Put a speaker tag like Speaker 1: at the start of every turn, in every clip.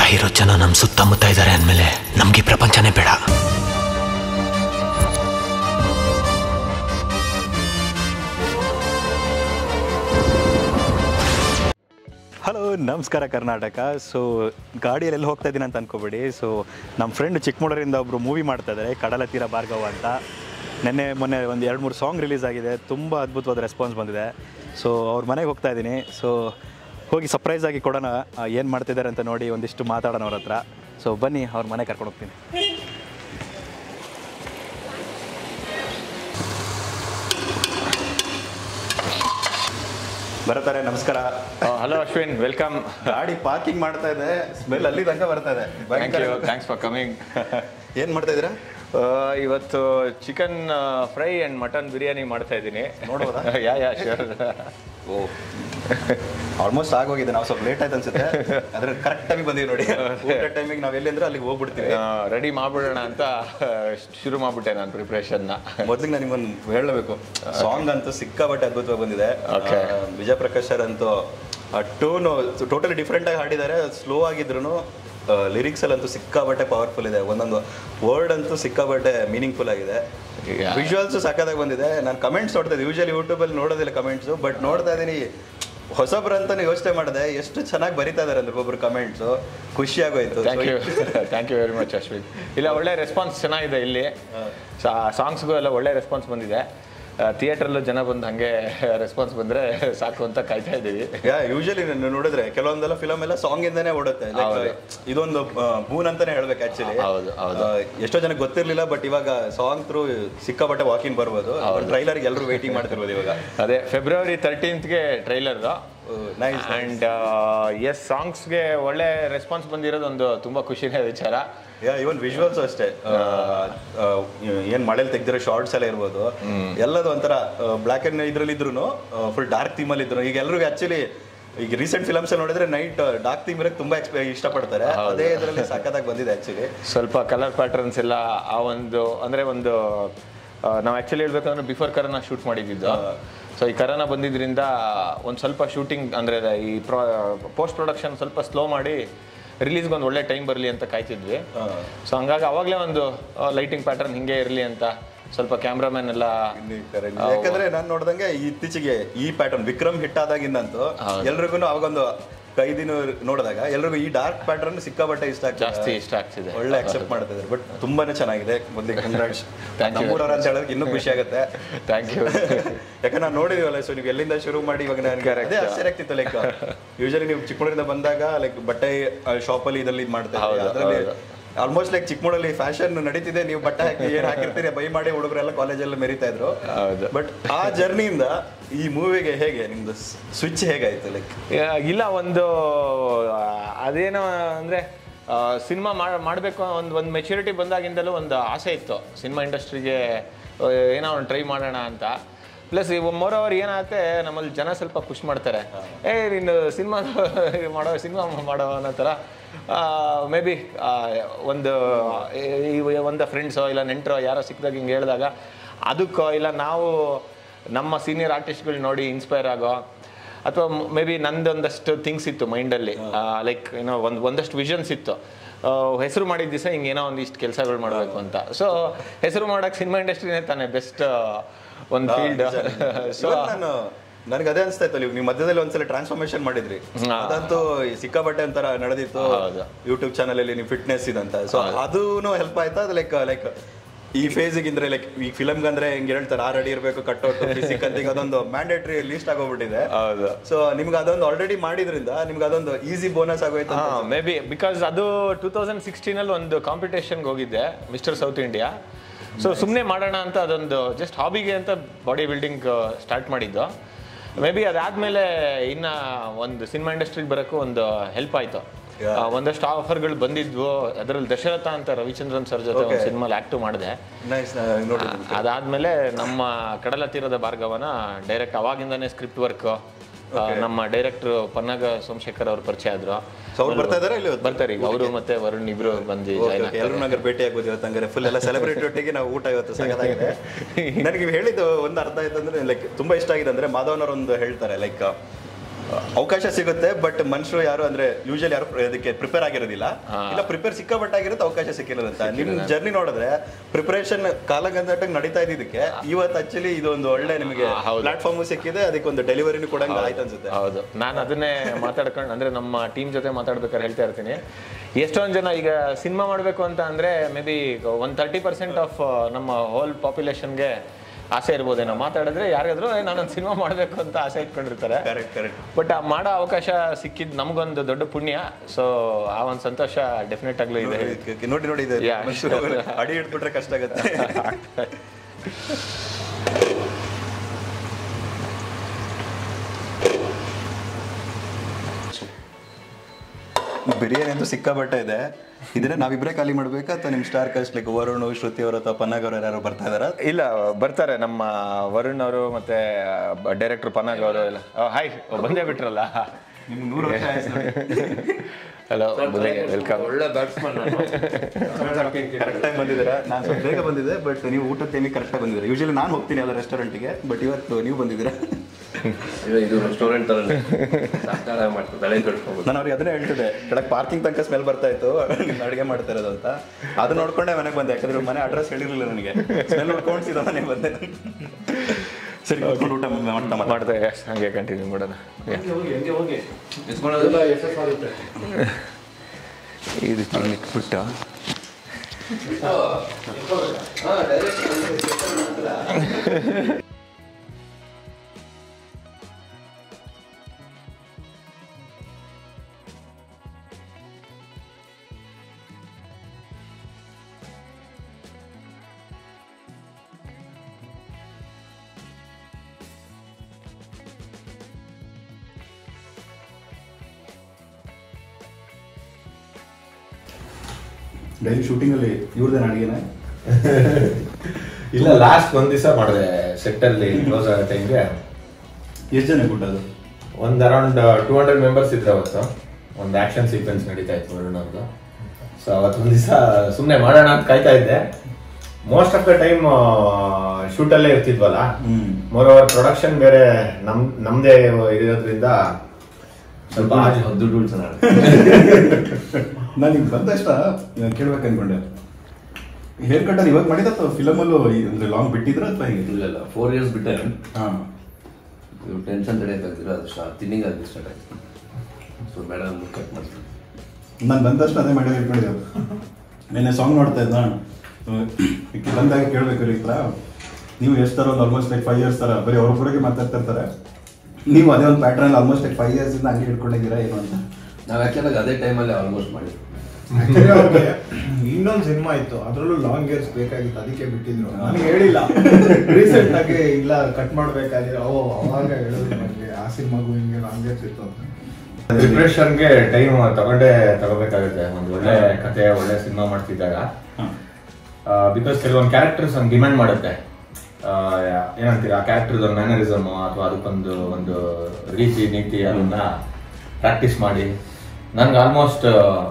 Speaker 1: ಇರೋ ಜನ ನಮ್ಮ ಸುತ್ತಮುತ್ತ ಇದ್ದಾರೆ ಅಂದಮೇಲೆ ನಮಗೆ ಪ್ರಪಂಚನೇ ಬೇಡ
Speaker 2: ಹಲೋ ನಮಸ್ಕಾರ ಕರ್ನಾಟಕ ಸೊ ಗಾಡಿಯಲ್ಲಿ ಎಲ್ಲಿ ಹೋಗ್ತಾ ಇದ್ದೀನಿ ಅಂತ ಅನ್ಕೋಬೇಡಿ ಸೊ ನಮ್ಮ ಫ್ರೆಂಡ್ ಚಿಕ್ಕಮಗಳೂರಿಂದ ಒಬ್ಬರು ಮೂವಿ ಮಾಡ್ತಾ ಇದ್ದಾರೆ ಕಡಲ ತೀರ ಭಾರ್ಗವ ಅಂತ ನಿನ್ನೆ ಮೊನ್ನೆ ಒಂದು ಎರಡು ಮೂರು ಸಾಂಗ್ ರಿಲೀಸ್ ಆಗಿದೆ ತುಂಬ ಅದ್ಭುತವಾದ ರೆಸ್ಪಾನ್ಸ್ ಬಂದಿದೆ ಸೊ ಅವ್ರ ಮನೆಗೆ ಹೋಗ್ತಾ ಇದ್ದೀನಿ ಸೊ ಹೋಗಿ ಸರ್ಪ್ರೈಸ್ ಆಗಿ ಕೊಡೋಣ ಏನು ಮಾಡ್ತಿದ್ದಾರೆ ಅಂತ ನೋಡಿ ಒಂದಿಷ್ಟು ಮಾತಾಡೋಣ ಅವ್ರ ಹತ್ರ ಸೊ ಬನ್ನಿ ಅವ್ರ ಮನೆ ಕರ್ಕೊಂಡು ಹೋಗ್ತೀನಿ ಬರ್ತಾರೆ ನಮಸ್ಕಾರ
Speaker 3: ಹಲೋ ಅಶ್ವಿನ್ ವೆಲ್ಕಮ್
Speaker 2: ಗಾಡಿ ಪಾರ್ಕಿಂಗ್ ಮಾಡ್ತಾ ಇದೆ ಸ್ಮೆಲ್ ಅಲ್ಲಿ ತನಕ ಬರ್ತಾ ಇದೆ
Speaker 3: thank you thanks for coming
Speaker 2: ಏನ್ ಮಾಡ್ತಾ ಇದ್ದೀರಾ
Speaker 3: ಇವತ್ತು chicken fry and mutton biryani ಮಾಡ್ತಾ ಇದ್ದೀನಿ
Speaker 2: ನೋಡ್ಬೋದಾ?
Speaker 3: ಯಾ ಯಾ ಶೋರ್
Speaker 2: ಓ ಆಲ್ಮೋಸ್ಟ್ ಆಗೋಗಿದೆ ನಾವು ಸ್ವಲ್ಪ ಲೇಟ್ ಆಯ್ತು ಅನ್ಸುತ್ತೆ ಅದ್ರ ಕರೆಕ್ಟ್ ಟೈಮಿಗೆ ಬಂದೀವಿ ನೋಡಿ ಊಟ ಟೈಮಿಗೆ ನಾವು ಎಲ್ಲಿ ಅಂದ್ರೆ ಅಲ್ಲಿಗೆ ಹೋಗ್ಬಿಡ್ತೀವಿ
Speaker 3: ರೆಡಿ ಮಾಡ್ಬಿಡೋಣ ಅಂತ ಶುರು ಮಾಡ್ಬಿಟ್ಟೆ ನಾನು ಪ್ರಿಪ್ರೇಷನ್ನ
Speaker 2: ಮೊದ್ಲಿಗೆ ನಾನು ನಿಮ್ಗೊಂದು ಹೇಳಬೇಕು ಸಾಂಗ್ ಅಂತೂ ಸಿಕ್ಕಾಬಟ್ಟೆ ಅದ್ಭುತವಾಗಿ ಬಂದಿದೆ
Speaker 3: Okay.
Speaker 2: ಆ, ವಿಜಯ ಪ್ರಕಾಶ್ ಸರ್ ಅಂತೂ ಆ ಟೋನು ಟೋಟಲಿ ಡಿಫ್ರೆಂಟ್ ಆಗಿ ಹಾಡಿದ್ದಾರೆ ಸ್ಲೋ ಆಗಿದ್ರು ಲಿರಿಕ್ಸ್ ಅಲ್ಲಿ ಅಂತೂ ಸಿಕ್ಕಾಬಟ್ಟೆ ಪವರ್ಫುಲ್ ಇದೆ ಒಂದೊಂದು ವರ್ಡ್ ಅಂತೂ ಸಿಕ್ಕಾಬಟ್ಟೆ ಮೀನಿಂಗ್ಫುಲ್ ಆಗಿದೆ
Speaker 3: Yeah.
Speaker 2: ವಿಜುವಲ್ಸ್ ಸಕ್ಕದಾಗಿ ಬಂದಿದೆ ನಾನು ಕಮೆಂಟ್ಸ್ ನೋಡ್ತಾ ಇದ್ದೆ ಯೂಶಲಿ ಯೂಟ್ಯೂಬಲ್ಲಿ ನೋಡೋದಿಲ್ಲ ಕಮೆಂಟ್ಸು ಬಟ್ ನೋಡ್ತಾ ಇದ್ದೀನಿ ಹೊಸಬ್ರು ಅಂತಾನೆ ಯೋಚನೆ ಮಾಡಿದೆ ಎಷ್ಟು ಚೆನ್ನಾಗಿ ಬರಿತಾ ಇದಾರೆ ಅಂದ್ರೆ ಒಬ್ಬರು ಕಮೆಂಟ್ಸು ಖುಷಿ ಆಗೋಯ್ತು
Speaker 3: thank you thank you very much Ashwin ಇಲ್ಲ ಒಳ್ಳೆ ರೆಸ್ಪಾನ್ಸ್ ಚೆನ್ನಾಗಿದೆ ಇಲ್ಲಿ ಸಾಂಗ್ಸ್ಗೂ ಎಲ್ಲ ಒಳ್ಳೆ ರೆಸ್ಪಾನ್ಸ್ ಬಂದಿದೆ ಥಿಯೇಟ್ರಲ್ಲೂ ಜನ ಬಂದು ಹಾಗೆ ರೆಸ್ಪಾನ್ಸ್ ಬಂದರೆ ಸಾಕು ಅಂತ ಕಾಯ್ತಾ ಇದ್ದೀವಿ
Speaker 2: ಯಾ ಯೂಶಲಿ ನೋಡಿದ್ರೆ ಕೆಲವೊಂದೆಲ್ಲ ಫಿಲಮ್ ಎಲ್ಲ ಸಾಂಗ್ ಇಂದಾನೆ ಓಡುತ್ತೆ Like,
Speaker 3: ಹೌದು.
Speaker 2: ಇದೊಂದು ಬೂನ್ ಅಂತಾನೆ ಹೇಳ್ಬೇಕು ಆಕ್ಚುಲಿ
Speaker 3: ಹೌದು, ಹೌದು.
Speaker 2: ಎಷ್ಟೋ ಜನಕ್ಕೆ ಗೊತ್ತಿರ್ಲಿಲ್ಲ ಬಟ್ ಇವಾಗ ಸಾಂಗ್ ಥ್ರೂ ಸಿಕ್ಕಾಪಟ್ಟೆ ವಾಕಿಂಗ್ ಬರ್ಬೋದು ಟ್ರೈಲರ್ಗೆ ಎಲ್ಲರೂ ವೇಟಿಂಗ್ ಮಾಡ್ತಿರ್ಬೋದು ಇವಾಗ
Speaker 3: ಅದೇ ಫೆಬ್ರವರಿ ತರ್ಟೀನ್ತ್ಗೆ ಟ್ರೈಲರ್
Speaker 2: ನೈಸ್
Speaker 3: ಆ್ಯಂಡ್ ಎಸ್ ಸಾಂಗ್ಸ್ಗೆ ಒಳ್ಳೆ ರೆಸ್ಪಾನ್ಸ್ ಬಂದಿರೋದು ಒಂದು ತುಂಬ ಖುಷಿನೇ ವಿಚಾರ
Speaker 2: ಯಾ ಇವನ್ ವಿಜುವಲ್ಸ್ ಅಷ್ಟೇ ಆ, ಆ, ಏನ್ ಮಳೆಲಿ ತೆಗ್ದಿರೋ ಶಾರ್ಟ್ಸ್ ಎಲ್ಲ ಇರ್ಬೋದು ಎಲ್ಲದು ಒಂಥರ ಬ್ಲಾಕ್ ಅಂಡ್ ಇದ್ರಲ್ಲಿ ಇದ್ರು ಫುಲ್ ಡಾರ್ಕ್ ಥೀಮ್ ಅಲ್ಲಿ ಇದ್ರು ಈಗ ಎಲ್ರಿಗೂ ಆಕ್ಚುಲಿ ಈಗ ರೀಸೆಂಟ್ ಫಿಲಮ್ಸ್ ನೋಡಿದ್ರೆ ನೈಟ್ ಡಾರ್ಕ್ ಥೀಮ್ ಇರಕ್ಕೆ ತುಂಬಾ ಎಕ್ಸ್ಪೆ ಇಷ್ಟಪಡ್ತಾರೆ ಅದೇ ಇದರಲ್ಲಿ ಸಖತ್ತಾಗಿ ಬಂದಿದೆ ಆಕ್ಚುಲಿ
Speaker 3: ಸ್ವಲ್ಪ ಕಲರ್ ಪ್ಯಾಟರ್ನ್ಸ್ ಎಲ್ಲ ಆ ಒಂದು ಅಂದರೆ ಒಂದು ಆ, ನಾವು ಆ್ಯಕ್ಚುಲಿ ಹೇಳ್ಬೇಕಂದ್ರೆ ಬಿಫೋರ್ ಕರೋನಾ ಶೂಟ್ ಮಾಡಿದ್ದು ಸೊ ಈ ಕರೋನಾ ಬಂದಿದ್ರಿಂದ ಒಂದು ಸ್ವಲ್ಪ ಶೂಟಿಂಗ್ ಅಂದರೆ ಈ ಪ್ರೊ ಪೋಸ್ಟ್ ಪ್ರೊಡಕ್ಷನ್ ಸ್ವಲ್ಪ ಸ್ಲೋ ಮಾಡಿ ರಿಲೀಸ್ಗೆ ಒಂದು ಒಳ್ಳೆ ಟೈಮ್ ಬರಲಿ ಅಂತ ಕಾಯ್ತಿದ್ವಿ ಸೊ ಹಂಗಾಗಿ ಅವಾಗಲೇ ಒಂದು ಲೈಟಿಂಗ್ ಪ್ಯಾಟರ್ನ್ ಹಿಂಗೆ ಇರಲಿ ಅಂತ ಸ್ವಲ್ಪ ಕ್ಯಾಮ್ರಾಮನ್ ಎಲ್ಲ
Speaker 2: ಯಾಕಂದ್ರೆ ನಾನು ನೋಡ್ದಂಗೆ ಇತ್ತೀಚೆಗೆ ಈ ಪ್ಯಾಟರ್ನ್ ವಿಕ್ರಮ್ ಹಿಟ್ ಆದಾಗಿಂದಂತೂ ಎಲ್ರಿಗೂ ಅವಾಗೊಂದು ಐದು ದಿನ ನೋಡಿದಾಗ ಎಲ್ರಿಗೂ ಈ ಡಾರ್ಕ್ ಪ್ಯಾಟರ್ನ್ ಸಿಕ್ಕಾಬಟ್ಟೆ ಇಷ್ಟ ಆಗ್ತದೆ
Speaker 3: ಜಾಸ್ತಿ ಇಷ್ಟ ಆಗ್ತಿದೆ
Speaker 2: ಒಳ್ಳೆ ಅಕ್ಸೆಪ್ಟ್ ಮಾಡ್ತಿದ್ದಾರೆ ಬಟ್ ತುಂಬಾನೇ ಚೆನ್ನಾಗಿದೆ ಮೊದಲಿಗೆ ಕಂಗ್ರಾಟ್ಸ್
Speaker 3: Thank you.
Speaker 2: ನಮ್ಮೂರವ್ರು ಅಂತ ಹೇಳೋದಕ್ಕೆ ಇನ್ನೂ ಖುಷಿ ಆಗುತ್ತೆ
Speaker 3: ಥ್ಯಾಂಕ್ ಯು
Speaker 2: ಯಾಕಂದ್ರೆ ನಾನು ನೋಡಿದೀವಲ್ಲ ಸೊ ನೀವು ಎಲ್ಲಿಂದ ಶುರು ಮಾಡಿ ಇವಾಗ ನನಗೆ
Speaker 3: Correct.
Speaker 2: ಅದೇ ಆಶ್ಚರ್ಯ ಆಗ್ತಿತ್ತು ಲೈಕ್ ಯೂಶಲಿ ನೀವು ಚಿಕ್ಕಮಗಳೂರಿಂದ ಬಂದಾಗ ಲೈಕ್ ಬಟ್ಟೆ ಶಾಪಲ್ಲಿ ಇದರಲ್ಲಿ ಇದ್ ಮಾಡ್ತಾ
Speaker 3: ಹೌದು,
Speaker 2: ಅದರಲ್ಲಿ
Speaker 3: ಹೌದು.
Speaker 2: ಆಲ್ಮೋಸ್ಟ್ ಲೈಕ್ ಚಿಕ್ಕಮಗಳೂರಲ್ಲಿ ಫ್ಯಾಷನ್ ನಡೀತಿದೆ ನೀವು ಬಟ್ಟೆ ಹಾಕಿ ಏನ್ ಹಾಕಿರ್ತೀರಿ ಬೈ ಮಾಡಿ ಹುಡುಗರೆಲ್ಲ ಕಾಲೇಜಲ್ಲಿ ಮೆರಿತಾ ಇದ್ರು
Speaker 3: ಹೌದು.
Speaker 2: ಬಟ್ ಆ ಜರ್ನಿಯಿಂದ ಈ ಮೂವಿಗೆ ಹೇಗೆ ನಿಮ್ದು ಸ್ವಿಚ್ ಹೇಗಾಯ್ತು ಲೈಕ್
Speaker 3: ಯಾ, ಇಲ್ಲ ಒಂದು ಆ, ಅದೇನೋ ಅಂದರೆ ಸಿನಿಮಾ ಮಾಡಬೇಕು ಒಂದು ಒಂದು ಮೆಚುರಿಟಿ ಬಂದಾಗಿಂದಲೂ ಒಂದು ಆಸೆ ಇತ್ತು ಸಿನಿಮಾ ಇಂಡಸ್ಟ್ರಿಗೆ ಏನೋ ಒಂದು ಟ್ರೈ ಮಾಡೋಣ ಅಂತ ಪ್ಲಸ್ ಮೋರ್ ಓವರ್ ಏನಾಗುತ್ತೆ ನಮ್ಮಲ್ಲಿ ಜನ ಸ್ವಲ್ಪ ಖುಷಿ ಮಾಡ್ತಾರೆ ಏ ನೀನು ಸಿನಿಮಾ ಮಾಡೋ ಸಿನಿಮಾ ಮಾಡೋ ಅನ್ನೋ ಥರ ಮೇ ಬಿ ಒಂದು ಈ- ಒಂದು ಫ್ರೆಂಡ್ಸೋ ಇಲ್ಲ ನೆಂಟರೋ ಯಾರೋ ಸಿಕ್ಕಿದಾಗ ಹಿಂಗೆ ಹೇಳಿದಾಗ ಅದಕ್ಕೋ ಇಲ್ಲ ನಾವು ನಮ್ಮ ಸೀನಿಯರ್ ಆರ್ಟಿಸ್ಟ್ಗಳು ನೋಡಿ ಇನ್ಸ್ಪೈರ್ ಆಗೋ ಅಥವಾ ಮೇ ಬಿ ನಂದೊಂದಷ್ಟು ಥಿಂಗ್ಸ್ ಇತ್ತು ಮೈಂಡಲ್ಲಿ ಲೈಕ್ ಏನೋ ಒಂದು ಒಂದಷ್ಟು ವಿಷನ್ಸ್ ಇತ್ತು ಹೆಸರು ಮಾಡಿದ ದಿವಸ ಹಿಂಗೆ ಏನೋ ಒಂದಿಷ್ಟು ಕೆಲಸಗಳು ಮಾಡಬೇಕು ಅಂತ ಸೊ ಹೆಸರು ಮಾಡೋಕೆ ಸಿನಿಮಾ ಇಂಡಸ್ಟ್ರಿನೇ ತಾನೇ ಬೆಸ್ಟ್ ಒಂದು ಫೀಲ್ಡ್ ಸೊ
Speaker 2: Even ನಾನು ನನಗೆ ಅದೇ ಅನ್ಸ್ತಾ ಇತ್ತು ನೀವು ನೀವು ಮಧ್ಯದಲ್ಲಿ ಒಂದ್ಸಲ ಟ್ರಾನ್ಸ್ಫಾರ್ಮೇಶನ್ ಮಾಡಿದ್ರಿ ಅದಂತೂ ಈ ಸಿಕ್ಕಾಪಟ್ಟೆ ಒಂಥರ ನಡೆದಿತ್ತು
Speaker 3: ಹೌದು.
Speaker 2: ಯೂಟ್ಯೂಬ್ ಚಾನಲ್ ಅಲ್ಲಿ ನೀವು ಫಿಟ್ನೆಸ್ ಇದಂತ ಸೊ ಅದೂ ಹೆಲ್ಪ್ ಆಯ್ತಾ ಅದು ಲೈಕ್ ಲೈಕ್ ಈ ಫೇಸಿಗೆ ಅಂದ್ರೆ ಲೈಕ್ ಈ ಫಿಲಮ್ಗೆ ಅಂದ್ರೆ ಹಿಂಗೆ ಹೇಳ್ತಾರೆ ಆರ್ ಅಡಿ ಇರಬೇಕು ಕಟ್ಔಟ್ ಫಿಸಿಕ್ ಅಂತ ಈಗ ಅದೊಂದು ಮ್ಯಾಂಡೇಟ್ರಿ ಲೀಸ್ಟ್ ಆಗೋಗ್ಬಿಟ್ಟಿದೆ
Speaker 3: ಹೌದು
Speaker 2: ಸೊ ನಿಮ್ಗೆ ಅದೊಂದು ಆಲ್ರೆಡಿ ಮಾಡಿದ್ರಿಂದ ನಿಮ್ಗೆ ಅದೊಂದು ಈಸಿ ಬೋನಸ್ ಆಗೋಯ್ತು ಅಂತ
Speaker 3: ಹಾಂ ಮೇ ಬಿ ಬಿಕಾಸ್ ಅದು ಟೂ ತೌಸಂಡ್ ಸಿಕ್ಸ್ಟೀನಲ್ಲಿ ಒಂದು ಕಾಂಪಿಟೇಷನ್ಗೆ ಹೋಗಿದ್ದೆ ಮಿಸ್ಟರ್ ಸೌತ್ ಇಂಡಿಯಾ ಸೊ ಸುಮ್ಮನೆ ಮಾಡೋಣ ಅಂತ ಅದೊಂದು ಜಸ್ಟ್ ಹಾಬಿಗೆ ಅಂತ ಬಾಡಿ ಬಿಲ್ಡಿಂಗ್ ಸ್ಟಾರ್ಟ್ ಮಾಡಿದ್ದು ಮೇ ಬಿ ಅದಾದಮೇಲೆ ಇನ್ನು ಒಂದು ಸಿನಿಮಾ ಇಂಡಸ್ಟ್ರಿಗೆ ಬರೋಕ್ಕೂ ಒಂದು ಹೆಲ್ಪ್ ಆಯಿತು ಒಂದಷ್ಟು ಆಫರ್ಗಳು ಬಂದಿದ್ವು ಅದರಲ್ಲಿ ದಶರಥ ಅಂತ ರವಿಚಂದ್ರನ್ ಸರ್ ಜೊತೆ ಒಂದು ಸಿನಿಮಾಲಿ ಆ್ಯಕ್ಟು ಮಾಡಿದೆ
Speaker 2: ನೈಸ್ ನೋಡಿ
Speaker 3: ಅದಾದ್ಮೇಲೆ ನಮ್ಮ ಕಡಲ ತೀರದ ಭಾರ್ಗವನ ಡೈರೆಕ್ಟ್ ಅವಾಗಿಂದಾನೇ ಸ್ಕ್ರಿಪ್ಟ್ ವರ್ಕ್ ನಮ್ಮ ಡೈರೆಕ್ಟರ್ ಪನ್ನಗ ಸೋಮಶೇಖರ್ ಅವ್ರು ಪರಿಚಯ ಆದ್ರು
Speaker 2: ಸೊ ಅವ್ರು ಬರ್ತಾ ಇದಾರೆ ಇಲ್ಲಿ
Speaker 3: ಬರ್ತಾರೆ ಈಗ ಅವರು ಮತ್ತೆ ವರುಣ್ ಇಬ್ರು ಬಂದು ಜಾಯ್ನ್
Speaker 2: ಎಲ್ಲರೂ ನಗರ ಭೇಟಿ ಆಗ್ಬೋದು ಇವತ್ತು ಹಂಗಾರೆ ಫುಲ್ ಎಲ್ಲ ಸೆಲೆಬ್ರಿಟಿ ಒಟ್ಟಿಗೆ ನಾವು ಊಟ ಇವತ್ತು ಸಗದಾಗಿದೆ ನನಗೆ ಇವ್ ಹೇಳಿದ್ದು ಒಂದು ಅರ್ಥ ಆಯ್ತು ಅಂದ್ರೆ ಲೈಕ್ ತುಂಬಾ ಇಷ್ಟ ಆಗಿದೆ ಅಂದ್ರೆ ಮಾಧವನವ್ರು ಒಂದು ಹೇಳ್ತಾರೆ ಲೈಕ್ ಅವಕಾಶ ಸಿಗುತ್ತೆ ಬಟ್ ಮನುಷ್ಯರು ಯಾರು ಅಂದ್ರೆ ಯೂಶಲಿ ಯಾರು ಪ್ರ- ಅದಕ್ಕೆ ಪ್ರಿಪೇರ್ ಆಗಿರೋದಿಲ್ಲ ಇಲ್ಲ ಪ್ರಿಪೇರ್ ಸಿಕ್ಕಾಪಟ್ಟಾಗಿರುತ್ತೆ ಅವಕಾಶ ಸಿಕ್ಕಿರೋದಂತ ನಿಮ್ ಜರ್ನಿ ನೋಡಿದ್ರೆ ಪ್ರಿಪರೇಷನ್ ಕಾಲಗಂದಟಕ್ಕೆ ನಡೀತಾ ಇದ್ದಿದ್ದಕ್ಕೆ ಇವತ್ತು ಆಕ್ಚುಲಿ ಇದೊಂದು ಒಳ್ಳೆ ನಿಮಗೆ
Speaker 3: ಆ, ಹೌದು.
Speaker 2: ಪ್ಲಾಟ್ಫಾರ್ಮ್ ಸಿಕ್ಕಿದೆ ಅದಕ್ಕೆ ಒಂದು ಡೆಲಿವರಿನೂ ಕೂಡ ಆಯ್ತು ಅನ್ಸುತ್ತೆ
Speaker 3: ಹೌದು ನಾನು ಅದನ್ನೇ ಮಾತಾಡ್ಕೊಂಡು ಅಂದ್ರೆ ನಮ್ಮ ಟೀಮ್ ಜೊತೆ ಮಾತಾಡ್ಬೇಕಾದ್ರೆ ಹೇಳ್ತಾ ಇರ್ತೀನಿ ಎಷ್ಟೊಂದು ಜನ ಈಗ ಸಿನಿಮಾ ಮಾಡಬೇಕು ಅಂತ ಅಂದ್ರೆ ಮೇ ಬಿ ಒಂದು ತರ್ಟಿ ಪರ್ಸೆಂಟ್ ಆಫ್ ನಮ್ಮ ಹೋಲ್ ಪಾಪ್ಯುಲೇಷನ್ಗೆ ಆಸೆ ಇರ್ಬೋದೇನೋ ಮಾತಾಡಿದ್ರೆ ಯಾರಿಗಾದ್ರೂ "ಏ, ನಾನೊಂದು ಸಿನಿಮಾ ಮಾಡಬೇಕು ಅಂತ ಆಸೆ ಇಟ್ಕೊಂಡಿರ್ತಾರೆ
Speaker 2: ಕರೆಕ್ಟ್ ಕರೆಕ್ಟ್
Speaker 3: ಬಟ್ ಆ ಮಾಡೋ ಅವಕಾಶ ಸಿಕ್ಕಿದ್ ನಮಗೊಂದು ದೊಡ್ಡ ಪುಣ್ಯ ಸೊ ಆ ಒಂದು ಸಂತೋಷ ಡೆಫಿನೆಟ್ ಆಗ್ಲೂ ಇದೆ
Speaker 2: ನೋಡಿ ನೋಡಿ ಇದೆ
Speaker 3: Yeah.
Speaker 2: ಮನುಷ್ಯರು ಅಡಿ ಹಿಡ್ಬಿಟ್ರೆ ಕಷ್ಟ ಆಗುತ್ತೆ ಬಿರಿಯಾನಿ ಅಂತೂ ಸಿಕ್ಕಾಬಟ್ಟೆ ಇದೆ ಇದನ್ನ ನಾವಿಬ್ರೇ ಖಾಲಿ ಮಾಡ್ಬೇಕಾ ಅಥವಾ ನಿಮ್ star cast like Varun Shruti ಅವರು ಅಥವಾ ಪನ್ನಾಗ್ ಅವರು ಯಾರು ಬರ್ತಾ ಇದಾರ
Speaker 3: ಇಲ್ಲ ಬರ್ತಾರೆ ನಮ್ಮ ವರುಣ್ ಅವರು ಮತ್ತೆ ಡೈರೆಕ್ಟರ್ ಪನಾಗ್ ಅವರು ಎಲ್ಲ ಹಾಯ್ ಬಂದೇ ಬಿಟ್ರಲ್ಲ
Speaker 2: ನಿಮ್ಗೆ ನೂರು ವರ್ಷ ಆಯ್ತು ನೋಡಿ.
Speaker 3: ಹಲೋ ವೆಲ್ಕಮ್
Speaker 4: ಒಳ್ಳೆ ಬ್ಯಾಟ್ಸ್ಮನ್
Speaker 2: ಕರೆಕ್ಟ್ ಆಗಿ ಬಂದಿದ್ದೀರಾ ನಾನು ಸ್ವಲ್ಪ ಬೇಗ ಬಂದಿದ್ದೆ ಬಟ್ ನೀವು ಊಟದ ಟೈಮಿಗೆ ಕರೆಕ್ಟ್ ಆಗಿ ಬಂದಿದ್ದೀರಾ ಯೂಶಲಿ ನಾನು ಹೋಗ್ತೀನಿ ಎಲ್ಲ ರೆಸ್ಟೋರೆಂಟ್ಗೆ ಬಟ್ ಇವತ್ತು ನೀವು ಬಂದಿದ್ದೀರಾ
Speaker 4: ಇದು ರೆಸ್ಟೋರೆಂಟ್ ತರ ಸಾಕಾರ ಮಾಡ್ತಾರೆ ತಲೆ ಕಟ್ಸ್ಕೊಬೋದು
Speaker 2: ನಾನು ಅವ್ರಿಗೆ ಅದನ್ನೇ ಹೇಳ್ತಿದ್ದೆ ಕೆಳಗೆ ಪಾರ್ಕಿಂಗ್ ತನಕ ಸ್ಮೆಲ್ ಬರ್ತಾ ಇತ್ತು ನಿಮ್ಗೆ ಅಡುಗೆ ಮಾಡ್ತಾ ಇರೋದು ಅಂತ ಅದು ನೋಡ್ಕೊಂಡೆ ಮನೆಗೆ ಬಂದೆ ಯಾಕಂದ್ರೆ ಮನೆ ಅಡ್ರೆಸ್ ಹೇಳಿರಲಿಲ್ಲ ನನಗೆ ಸ್ಮೆಲ್ ನೋಡ್ಕೊಂಡು ಸೀದಾ ಮನೆಗೆ ಬಂದೆ ಸರಿ ಕೂತ್ಕೊಂಡು ಊಟ ಮಾಡ್ತಾ ಮಾತಾಡ
Speaker 3: ಮಾಡ್ತಾ ಹಂಗೆ ಕಂಟಿನ್ಯೂ ಮಾಡೋಣ Yeah.
Speaker 4: ಎಸ್ಕೊಳ್ಳೋದೆಲ್ಲ ಎಸ್ ಆಗುತ್ತೆ
Speaker 3: ಇದು ಚಿನ್ನ ಇಟ್ಬಿಟ್ಟು
Speaker 2: ಡೈಲಿ ಶೂಟಿಂಗಲ್ಲಿ ಇವ್ರದ್ದೇನು ಅಡುಗೆನ
Speaker 5: ಇಲ್ಲ ಲಾಸ್ಟ್ ಒಂದ್ ದಿವಸ ಮಾಡಿದೆ ಸೆಟ್ ಅಲ್ಲಿ ಕ್ಲೋಸ್ ಆಗೋ ಟೈಮ್ಗೆ
Speaker 2: ಎಷ್ಟು ಜನ ಗುಡ್ ಅದು
Speaker 5: ಒಂದ್ ಅರೌಂಡ್ ಟೂ ಹಂಡ್ರೆಡ್ ಮೆಂಬರ್ಸ್ ಇದ್ರೆ ಅವತ್ತು ಒಂದು ಆಕ್ಷನ್ ಸೀಕ್ವೆನ್ಸ್ ನಡೀತಾ ಇತ್ತು ವರುಣ್ ಅವ್ರದ್ದು ಸೊ ಅವತ್ತು ಒಂದ್ ದಿವಸ ಸುಮ್ಮನೆ ಮಾಡೋಣ ಅಂತ ಕಾಯ್ತಾ ಇದ್ದೆ ಮೋಸ್ಟ್ ಆಫ್ ದ ಟೈಮ್ ಶೂಟಲ್ಲೇ ಇರ್ತಿದ್ವಲ್ಲ
Speaker 2: ಹ್ಮ್.
Speaker 5: ಮೋರ್ ಓವರ್ ಪ್ರೊಡಕ್ಷನ್ ಬೇರೆ ನಮ್ ನಮ್ದೇ ಇರೋದ್ರಿಂದ ಸ್ವಲ್ಪ ಆಜು-
Speaker 4: ದುಡ್ಡು ಉಳ್ಸೋಣ
Speaker 2: ನಾನು ಈಗ ಬಂದಷ್ಟ ಕೇಳ್ಬೇಕು ಅನ್ಕೊಂಡೆ ಹೇರ್ ಕಟ್ ಅಲ್ಲಿ ಇವಾಗ ಮಾಡಿದ ಅಥವಾ ಫಿಲಮಲ್ಲೂ ಅಂದ್ರೆ ಲಾಂಗ್ ಬಿಟ್ಟಿದ್ರ ಅಥವಾ ಹೇಗೆ
Speaker 4: ಇಲ್ಲ ಇಲ್ಲ ಫೋರ್ ಇಯರ್ಸ್ ಬಿಟ್ಟೆ
Speaker 2: ಹಾಂ
Speaker 4: ಇವು ಟೆನ್ಷನ್ ತಡೆಯೋಕ್ಕಾಗ್ದಿರ ಅದು ಸ್ಟಾ ತಿನ್ನಿಂಗ್ ಆಗಿ ಸ್ಟಾರ್ಟ್ ಆಯ್ತು ಸೊ ಮೇಡಮ್ ಕಟ್ ಮಾಡ್ತೀನಿ
Speaker 2: ನಾನು ಬಂದಷ್ಟು ಅದೇ ಮಾಡಿ ಇಟ್ಕೊಂಡಿದ್ದೆ ನಿನ್ನೆ ಸಾಂಗ್ ನೋಡ್ತಾ ಇದ್ದ ಇಕ್ಕಿ ಬಂದಾಗ ಕೇಳಬೇಕು ಈ ಥರ ನೀವು ಎಷ್ಟು ಥರ ಒಂದು ಆಲ್ಮೋಸ್ಟ್ ಲೈಕ್ ಫೈವ್ ಇಯರ್ಸ್ ಥರ ಬರೀ ಅವ್ರೊಬ್ಬರಿಗೆ ಮಾತಾಡ್ತಾ ಇರ್ತಾರೆ ನೀವು ಅದೇ ಒಂದು pattern almost like five years ಇಂದ ಹಂಗೆ ಹಿಡ್ಕೊಂಡಿದ್ದೀರಾ ಏನು ಅಂತ
Speaker 4: ನಾವು ಆ್ಯಕ್ಚುಲಾಗಿ ಅದೇ ಟೈಮಲ್ಲಿ ಆಲ್ಮೋಸ್ಟ್ ಮಾಡಿದ್ವಿ
Speaker 6: Actually ಅವ್ರಿಗೆ ಇನ್ನೊಂದು ಸಿನಿಮಾ ಇತ್ತು ಅದ್ರಲ್ಲೂ ಲಾಂಗ್ ಇಯರ್ಸ್ ಬೇಕಾಗಿತ್ತು ಅದಕ್ಕೆ ಬಿಟ್ಟಿದ್ರು ನನಗೆ ಹೇಳಿಲ್ಲ ರೀಸೆಂಟ್ ಆಗಿ ಇಲ್ಲ ಕಟ್ ಮಾಡ್ಬೇಕಾದ್ರೆ ಓ ಅವಾಗ ಹೇಳಿದ್ರು ನನಗೆ ಆ ಸಿನಿಮಾಗೂ ಹಿಂಗೆ ಲಾಂಗ್ ಇಯರ್ಸ್ ಇತ್ತು ಅಂತ
Speaker 5: ಪ್ರಿಪ್ರೇಷನ್ಗೆ ಟೈಮ್ ತಗೊಂಡೇ ತಗೋಬೇಕಾಗುತ್ತೆ ಒಂದು ಒಳ್ಳೆ ಕತೆ ಒಳ್ಳೆ ಸಿನಿಮಾ ಮಾಡ್ತಿದ್ದಾಗ ಬಿಕಾಸ್ ಕೆಲವೊಂದು ಕ್ಯಾರೆಕ್ಟರ್ಸ್ ಒಂದು ಡಿಮ್ಯಾಂಡ್ ಮಾಡುತ್ತೆ ಆ, ಏನಂತೀರ ಆ ಕ್ಯಾರೆಕ್ಟರ್ ಒಂದು ಮ್ಯಾನರಿಸಮ್ ಅಥವಾ ಅದಕ್ಕೊಂದು ಒಂದು ರೀತಿ ನೀತಿ ಅದನ್ನ ಪ್ರಾಕ್ಟೀಸ್ ಮಾಡಿ ನನ್ಗೆ ಆಲ್ಮೋಸ್ಟ್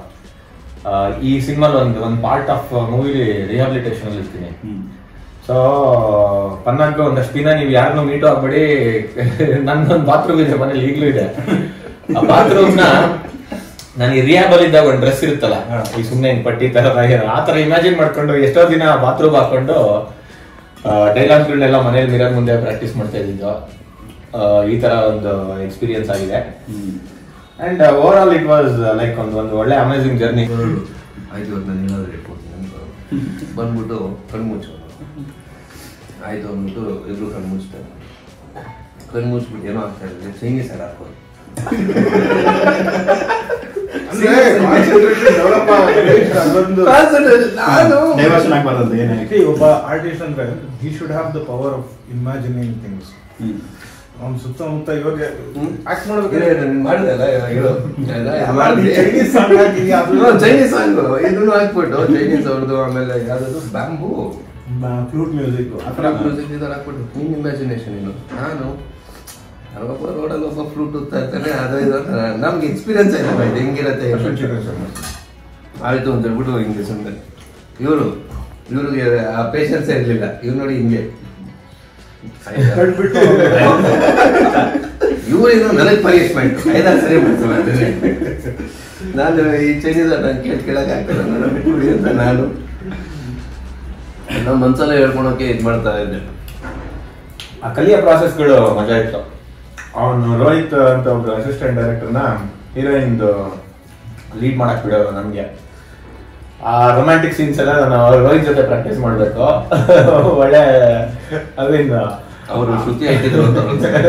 Speaker 5: ಈ ಸಿನಿಮಾಲ್ ಒಂದು ಒಂದು ಪಾರ್ಟ್ ಆಫ್ ಮೂವಿಲಿ ರಿಹಾಬಿಲಿಟೇಷನ್ ಇರ್ತೀನಿ ಸೊ ಪನ್ನಾಗ ಒಂದಷ್ಟು ದಿನ ನೀವು ಯಾರನ್ನೂ ಮೀಟು ಆಗ್ಬೇಡಿ ನನ್ನೊಂದು ಬಾತ್ರೂಮ್ ಇದೆ ಮನೇಲಿ ಈಗಲೂ ಇದೆ ಆ ಬಾತ್ರೂಮ್ ನ ನನಗೆ ರಿಯಾಬಲ್ ಇದ್ದಾಗ ಒಂದು ಡ್ರೆಸ್ ಇರುತ್ತಲ್ಲ ಈ ಸುಮ್ಮನೆ ಹಿಂಗ್ ಪಟ್ಟಿ ತರ ಆ ತರ ಇಮ್ಯಾಜಿನ್ ಮಾಡ್ಕೊಂಡು ಎಷ್ಟೋ ದಿನ ಬಾತ್ರೂಮ್ ಹಾಕೊಂಡು ಡೈಲಾಗ್ಗಳನ್ನೆಲ್ಲ ಮನೇಲಿ ಮಿರರ್ ಮುಂದೆ ಪ್ರಾಕ್ಟೀಸ್ ಮಾಡ್ತಾ ಇದ್ದಿದ್ದು ಆ, ಈ ತರ ಒಂದು ಎಕ್ಸ್ಪೀರಿಯನ್ಸ್ ಆಗಿದೆ and overall it was like ಒಂದು ಒಂದು ಒಳ್ಳೆ ಅಮೇಸಿಂಗ್ ಜರ್ನಿ
Speaker 4: ಆಯ್ತು ಇವತ್ತು ನಾನು ಏನಾದರೂ ಇಟ್ಕೊಡ್ತೀನಿ ಅಂತ ಬಂದ್ಬಿಟ್ಟು ಕಣ್ಣು ಮುಚ್ಚು ಆಯ್ತು ಅಂದ್ಬಿಟ್ಟು ಇಬ್ರು ಕಣ್ಣು ಮುಚ್ತಾರೆ ಕಣ್ಣು ಮುಚ್ಬಿಟ್ಟು ಏನೋ ಆಗ್ತಾ ಇದೆ ಚೈನೀಸ್ ಸೈಡ್ ಹಾಕೋದು
Speaker 6: ಅಂದ್ರೆ concentration develop ಆಗುತ್ತೆ. ಅದೊಂದು
Speaker 2: ಡೈವರ್ಷನ್ ಆಗ್ಬಾರ್ದು ಏನೇ
Speaker 6: See, ಒಬ್ಬ ಆರ್ಟಿಸ್ಟ್ ಅಂದ್ರೆ he should have the power of imagining things ಅವ್ನ ಸುತ್ತಮುತ್ತ ಇವಾಗ ಆಕ್ಟ್ ಮಾಡ್ಬೇಕಾದ್ರೆ
Speaker 4: ಮಾಡಿದಲ್ಲ ಹೇಳು ಮಾಡಿದೆ
Speaker 6: ಚೈನೀಸ್ ಸಾಂಗ್ ಹಾಕಿದ್ಯಾ ಅದು
Speaker 4: ಚೈನೀಸ್ ಸಾಂಗ್ ಇದನ್ನು ಹಾಕ್ಬಿಟ್ಟು ಚೈನೀಸ್ ಅವ್ರದ್ದು ಆಮೇಲೆ ಯಾವ್ದು ಬ್ಯಾಂಬೂ
Speaker 6: ಫ್ಲೂಟ್ ಮ್ಯೂಸಿಕ್ ಆ ಥರ
Speaker 4: ಮ್ಯೂಸಿಕ್ ಇದನ್ನ ಹಾಕ್ಬಿಟ್ಟು ನಿನ್ ಇಮ್ಯಾಜಿನೇಷನ್ ಇದು ನಾನು ಒಬ್ಬ ರೋಡಲ್ಲಿ ಒಬ್ಬ ಫ್ಲೂಟ್ ಹೋಗ್ತಾ ಇರ್ತಾನೆ ಅದು ಇದು ಅಂತ ನಮ್ಗೆ ಎಕ್ಸ್ಪೀರಿಯನ್ಸ್ ಆಯ್ತು ಇದು ಹೆಂಗಿರತ್ತೆ ಆಯ್ತು ಅಂತ ಹೇಳ್ಬಿಟ್ಟು ಹಿಂಗೆ ಸುಮ್ಮನೆ ಇವರು ಇವ್ರಿಗೆ ಆ ಪೇಷನ್ಸ್ ಇರಲಿಲ್ಲ ಇವ್ರು ನೋಡಿ ಹಿಂಗೆ
Speaker 6: ಕಟ್ಬಿಟ್ಟು
Speaker 4: ಇವರಿಂದ ನನಗೆ ಪನಿಷ್ಮೆಂಟ್ ಐದಾರು ಸರಿ ಮಾಡ್ತಾರೆ ಅದನ್ನೇ ನಾನು ಈ ಚೈನೀಸ್ ನಾನು ಕೇಳಿ ಕೇಳಕ್ಕೆ ಆಗ್ತದೆ ನಾನು ಬಿಟ್ಬಿಡಿ ಅಂತ ನಾನು ನಮ್ಮ ಮನ್ಸಲ್ಲೇ ಹೇಳ್ಕೊಳಕ್ಕೆ ಇದು ಮಾಡ್ತಾ ಇದ್ದೆ
Speaker 5: ಆ ಕಲಿಯೋ ಪ್ರಾಸೆಸ್ಗಳು ಮಜಾ ಇತ್ತು ಅವನು ರೋಹಿತ್ ಅಂತ ಒಬ್ರು ಅಸಿಸ್ಟೆಂಟ್ ಡೈರೆಕ್ಟರ್ನ ಹೀರೋಯಿನ್ ಲೀಡ್ ಮಾಡಕ್ ಬಿಡೋರು ನಮ್ಗೆ ಆ ರೊಮ್ಯಾಂಟಿಕ್ ಸೀನ್ಸ್ ಎಲ್ಲ ನಾನು ರೋಹಿತ್ ಜೊತೆ ಪ್ರಾಕ್ಟೀಸ್ ಮಾಡ್ಬೇಕು ಒಳ್ಳೆ ಅದರಿಂದ
Speaker 4: ಅವರು ಶ್ರುತಿ ಆಯ್ತಿದ್ರು ಅಂತ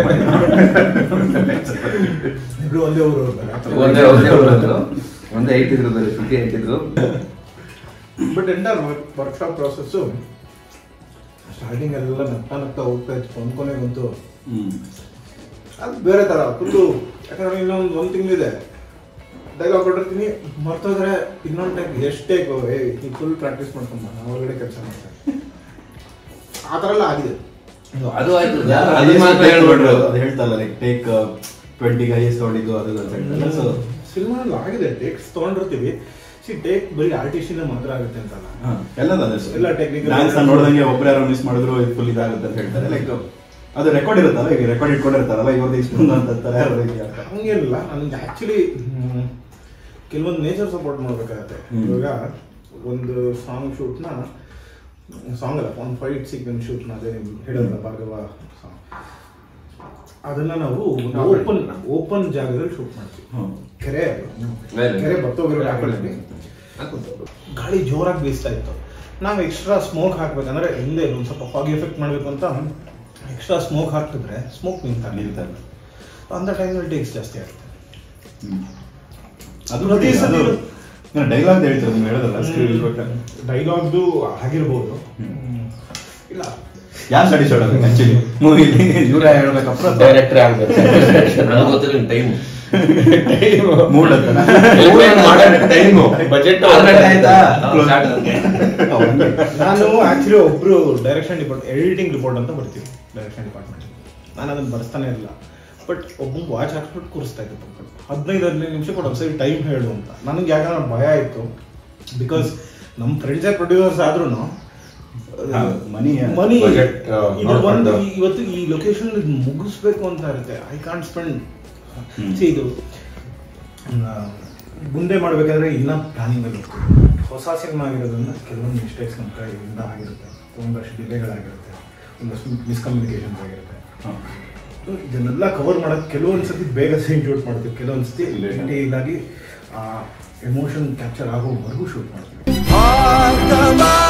Speaker 6: ಇಬ್ರು ಒಂದೇ ಊರು
Speaker 4: ಒಂದೇ ಒಂದೇ ಊರದ್ದು ಒಂದೇ ಐತಿದ್ರು ಬರೀ ಶ್ರುತಿ ಐತಿದ್ರು
Speaker 6: but enter workshop process starting ಎಲ್ಲ ನಗ್ತಾ ನಗ್ತಾ ಹೋಗ್ತಾ ಇತ್ತು ಕೊಂಡ್ಕೊನೆಗಂತೂ ಅದು ಬೇರೆ ಥರ ಫುಲ್ಲು ಯಾಕಂದ್ರೆ ಇನ್ನೊಂದು ಒಂದು ತಿಂಗಳಿದೆ ಡೈಲಾಗ್ ಕೊಟ್ಟಿರ್ತೀನಿ ಮರ್ತೋದ್ರೆ ಇನ್ನೊಂದು ಟೈಮ್ ಎಷ್ಟು ಟೇಕ್ ಏ ನೀ ಫುಲ್ ಪ್ರಾಕ್ಟೀಸ್ ಮಾಡ್ಕೊಂಬ ನಾನು ಹೊರಗಡೆ ಕೆಲಸ ಮಾಡ್ತೇನೆ ಆ ಥರ ಎಲ್ಲ ಆಗಿದೆ
Speaker 4: ಅದು ಆಯ್ತು
Speaker 7: ಅದೇ
Speaker 4: ಅದು ಮಾತ್ರ ಹೇಳ್ಬಿಟ್ರು
Speaker 7: ಅದು ಹೇಳ್ತಲ್ಲ ಲೈಕ್ ಟೇಕ್ ಟ್ವೆಂಟಿಗೆ ಐಎಸ್ ತೊಗೊಂಡಿದ್ದು ಅದು ಇದು ಅಂತ ಹೇಳ್ತಾರೆ ಸೊ
Speaker 6: ಸಿನಿಮಾದಲ್ಲಿ ಆಗಿದೆ ಟೇಕ್ಸ್ ತೊಗೊಂಡಿರ್ತೀವಿ ಸಿ ಟೇಕ್ ಬರೀ ಆರ್ಟಿಸ್ಟಿನ ಮಾತ್ರ ಆಗುತ್ತೆ ಅಂತಲ್ಲ
Speaker 7: ಎಲ್ಲದ ಅದೇ
Speaker 6: ಎಲ್ಲ technical-
Speaker 7: ಡ್ಯಾನ್ಸ್ ನೋಡ್ದಂಗೆ ಒಬ್ರು ಯಾರೋ ಮಿಸ್ ಮಾಡಿದ್ರು ಇದು ಫುಲ್ ಇದಾಗುತ್ತೆ ಅಂತ ಹೇಳ್ತಾರೆ ಲೈಕ್ ಅದು ರೆಕಾರ್ಡ್ ಇರುತ್ತಲ್ಲ ಈಗ ರೆಕಾರ್ಡ್ ಇಟ್ಕೊಂಡಿರ್ತಾರಲ್ಲ ಇವ್ರದ್ದು ಇಷ್ಟೊಂದು ಅಂತಾರೆ ಅವ್ರಿಗೆ ಅಂತ.
Speaker 6: ಹಂಗೇನಿಲ್ಲ ನನಗೆ ಆ್ಯಕ್ಚುಲಿ ಕೆಲವೊಂದು ನೇಚರ್ ಸಪೋರ್ಟ್ ಮಾಡಬೇಕಾಗತ್ತೆ
Speaker 7: ಹ್ಮ್.
Speaker 6: ಇವಾಗ ಒಂದು ಸಾಂಗ್ ಶೂಟ್ನ ಸಾಂಗ್ ಅಲ್ಲ ಒಂದು ಫೈಟ್ ಸೀಕ್ವೆನ್ಸ್ ಶೂಟ್ನ ಅದೇ ನೀವು ಹೇಳೋದಲ್ಲ ಭಾರ್ಗವ ಸಾಂಗ್ ಅದನ್ನ ನಾವು ಒಂದು ಓಪನ್ ಓಪನ್ ಜಾಗದಲ್ಲಿ ಶೂಟ್ ಮಾಡ್ತೀವಿ
Speaker 7: ಹ್ಮ್.
Speaker 6: ಕೆರೆ ಅದು.
Speaker 4: ಮೇಲೆ.
Speaker 6: ಕೆರೆ ಬತ್ತೋಗಿರೋ ಜಾಗದಲ್ಲಿ ಗಾಳಿ ಜೋರಾಗಿ ಬೀಸ್ತಾ ಇತ್ತು ನಾವು ಎಕ್ಸ್ಟ್ರಾ ಸ್ಮೋಕ್ ಹಾಕ್ಬೇಕಂದ್ರೆ ಹಿಂದೆ ಒಂದು ಸ್ವಲ್ಪ ಫಾಗ್ ಎಫೆಕ್ಟ್ ಮಾಡಬೇಕು ಅಂತ ಎಕ್ಸ್ಟ್ರಾ ಸ್ಮೋಕ್ ಹಾಕಿದ್ರೆ ಸ್ಮೋಕ್ ನಿಂತ
Speaker 7: ನಿಲ್ತಾರೆ.
Speaker 6: ಅಂತ ಟೈಮಲ್ಲಿ ಟೇಕ್ಸ್ ಜಾಸ್ತಿ ಆಗುತ್ತೆ
Speaker 7: ಹ್ಮ್. ಅದು
Speaker 6: ಪ್ರತಿ
Speaker 7: ಬಿಡಿ,
Speaker 6: ಸತಿ
Speaker 7: ಅದು ಡೈಲಾಗ್ ಹೇಳ್ತಾರೆ ನೀವು ಹೇಳೋದಲ್ಲ ಸ್ಕ್ರೀನ್
Speaker 6: ಡೈಲಾಗ್ದು ಆಗಿರ್ಬೋದು ಇಲ್ಲ
Speaker 7: ಯಾರು ಸ್ಟಡಿ ಮಾಡೋದು ಆಕ್ಚುಲಿ ಮೂವಿಲಿ ಇವರೇ ಹೇಳ್ಬೇಕಪ್ಪ
Speaker 4: ಡೈರೆಕ್ಟರ್ ಆಗ್ಬೇಕು ನನಗೆ ಗೊತ್ತಿಲ್ಲ ಟೈಮ್
Speaker 7: ಮೂಡ್ ಅಂತ
Speaker 3: ಟೈಮು ಬಜೆಟ್
Speaker 7: ಆಯ್ತಾ
Speaker 6: ನಾನು ಆಕ್ಚುಲಿ ಒಬ್ರು ಡೈರೆಕ್ಷನ್ ಡಿಪಾರ್ಟ್ ಎಡಿಟಿಂಗ್ ರಿಪೋರ್ಟ್ ಅಂತ ಬರ್ತೀವಿ ಡೈರೆಕ್ಷನ್ ಡಿಪಾರ್ಟ್ಮೆಂಟ್ ನಾನು ಅದನ್ನ ಬರ್ಸ್ತಾನೆ ಇರಲಿಲ್ಲ ಬಟ್ ಒಬ್ಬ ವಾಚ್ ಹಾಕ್ಬಿಟ್ಟು ಕೂರಿಸ್ತಾ ಇದ್ದೆ ಪಕ್ಕದಲ್ಲಿ ಹದಿನೈದು ಹದಿನೈದು ನಿಮಿಷ ಕೊಟ್ಟು ಸರಿ ಟೈಮ್ ಹೇಳು ಅಂತ ನನಗೆ ಯಾಕಂದ್ರೆ ಭಯ ಆಯಿತು ಬಿಕಾಸ್ ನಮ್ಮ ಫ್ರೆಂಡ್ಸೇ ಪ್ರೊಡ್ಯೂಸರ್ಸ್ ಆದ್ರೂ
Speaker 7: ಹಾ, money,
Speaker 6: ಮನಿ
Speaker 5: budget, ಆ,
Speaker 6: ಇದು
Speaker 5: ನೋಡ್ಕೊಂಡು.
Speaker 6: ಒಂದು ಇವತ್ತು ಈ ಲೊಕೇಶನ್ ಮುಗಿಸ್ಬೇಕು ಅಂತ ಇರುತ್ತೆ I can't spend
Speaker 7: hmm.
Speaker 6: See ಇದು ಆ, ಮುಂದೆ ಮಾಡ್ಬೇಕಾದ್ರೆ ಇನ್ನ ಪ್ಲಾನಿಂಗ್ ಅಲ್ಲಿ ಹೋಗ್ತೀವಿ ಹೊಸ ಸಿನಿಮಾ ಆಗಿರೋದ್ರಿಂದ ಕೆಲವೊಂದು ಮಿಸ್ಟೇಕ್ಸ್ ನಮ್ಮ ಕಡೆಯಿಂದ ಆಗಿರುತ್ತೆ ಒಂದಷ್ಟು ಡಿಲೇಗಳಾಗಿರುತ್ತೆ ಒಂದಷ್ಟು ಮಿಸ್ಕಮ್ಯುನಿಕೇಶನ್ಸ್ ಆಗಿರುತ್ತೆ So, ಇದನ್ನೆಲ್ಲ ಕವರ್ ಮಾಡೋಕೆ ಕೆಲವೊಂದು ಸತಿ ಬೇಗ ಸೀನ್ ಶೂಟ್ ಮಾಡ್ತೀವಿ ಕೆಲವೊಂದು ಸತಿ ಡೀಟೇಲ್ ಆಗಿ ಎಮೋಷನ್ ಕ್ಯಾಪ್ಚರ್ ಆಗೋವರೆಗೂ ಶೂಟ್ ಮಾಡ್ತೀವಿ
Speaker 8: ಭಾರ್ಗವ